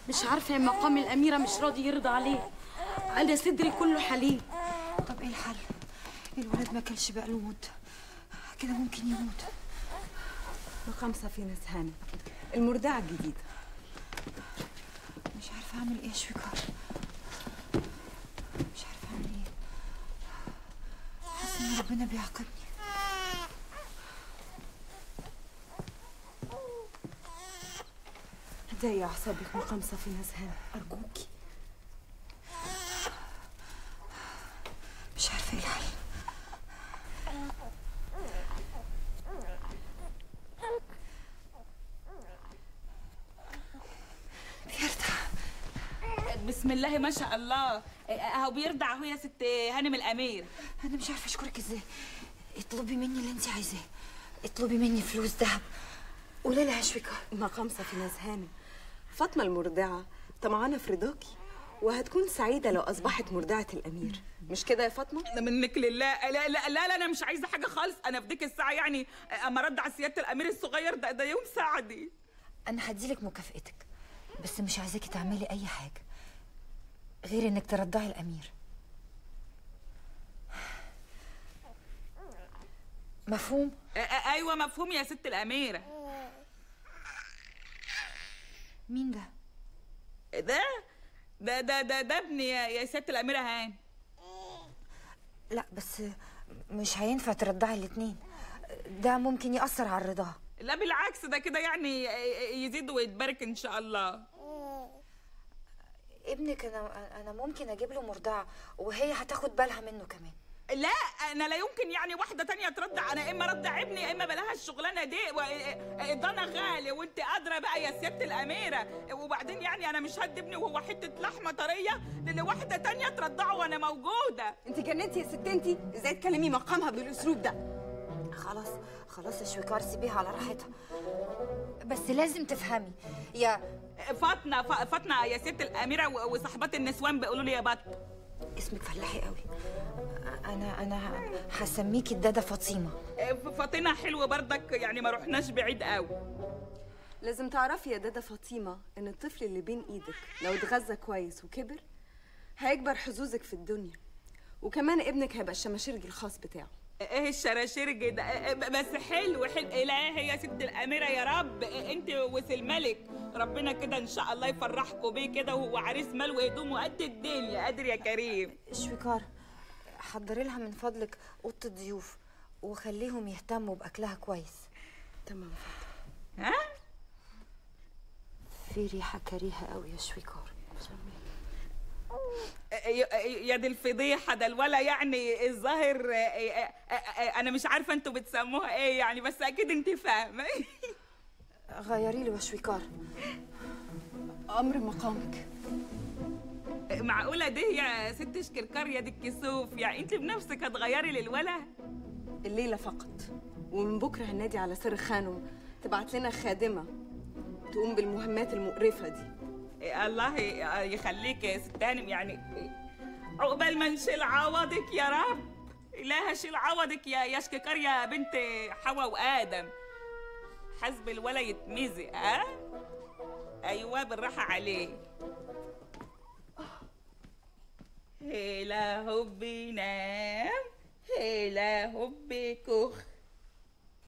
مش عارفه يا مقام الاميره مش راضي يرضى عليه انا صدري كله حليب طب ايه الحل الولد ما كلش بقاله مده كده ممكن يموت رقم سفينة هانم المرضعة الجديدة مش عارفه اعمل ايه يا شويكار مش عارفه اعمل ايه حاسه ان ربنا بيعاقبني هدايا أعصابك مقام سفينة هانم أرجوكي مش عارفه ايه الحل بسم الله ما شاء الله اهو بيرضع اهو يا ست هانم الامير انا مش عارفه اشكرك ازاي اطلبي مني اللي انت عايزاه اطلبي مني فلوس ذهب قولي لها يا شويكار مقام سفينة هانم فاطمة المرضعة طمعانة في رضاكي وهتكون سعيدة لو أصبحت مرضعة الأمير مش كده يا فاطمة؟ أنا منك لله لا لا لا, لا انا مش عايزه حاجه خالص انا في ديك الساعه يعني اما ارضع سياده الامير الصغير ده ده يوم سعدي انا هديلك مكافئتك بس مش عايزاكي تعملي اي حاجه غير انك ترضعي الامير مفهوم أ- أ- ايوه مفهوم يا ست الاميره مين ده ده ده ده ده, ده ابني يا, يا ست الاميره هان لا بس مش هينفع ترضعي الاتنين ده ممكن يأثر على الرضاعة لا بالعكس ده كده يعني يزيد ويتبارك ان شاء الله ابنك انا انا ممكن اجيب له مرضعة وهي هتاخد بالها منه كمان لا انا لا يمكن يعني واحده تانية ترضع انا اما ارضع ابني يا اما بلاها الشغلانه دي و... ده انا غالي وانت ادرى بقى يا سياده الاميره وبعدين يعني انا مش هدي ابني وهو حته لحمه طريه لواحده تانية ترضعه وانا موجوده انت جننتي يا ست انت ازاي تكلمي مقامها بالاسلوب ده خلاص خلاص يا شويكار سيبيها على راحتها بس لازم تفهمي يا فاطمه ف- فاطمه يا ست الاميره و- وصاحبات النسوان بيقولوا لي يا بط اسمك فلاحي قوي انا انا هسميكي الداده فاطمه فاطمه حلوه برضك يعني ما رحناش بعيد قوي لازم تعرفي يا دادا فاطمة إن الطفل اللي بين إيدك لو اتغذى كويس وكبر هيكبر حظوظك في الدنيا وكمان ابنك هيبقى الشماشرجي الخاص بتاعه ايه الشراشير ده بس حلو حلو الهي يا ست الاميره يا رب انت وسلملك ربنا كده ان شاء الله يفرحكم بيه كده وهو عريس مال وهدومه قد الدنيا قادر يا كريم شويكار حضري لها من فضلك اوضه الضيوف وخليهم يهتموا باكلها كويس تمام ها في ريحه كريهه قوي يا شويكار يا- يا دي الفضيحه ده الولا يعني الظاهر انا مش عارفه انتوا بتسموها ايه يعني بس اكيد انت فاهمه غيري له يا شويكار أمر مقامك معقوله دي يا ست شكركار يا دي الكسوف يعني انت بنفسك هتغيري للولا الليلة فقط ومن بكرة هنادي على سر خانم تبعت لنا خادمة تقوم بالمهمات المقرفة دي الله يخليك يا ست هانم يعني عقبال ما نشيل عوضك يا رب إله شيل عوضك يا يا شككر يا بنت حواء وآدم حسب الولا يتمزق ها أيوة بالراحة عليه هلا هبي نام هلا هبي كخ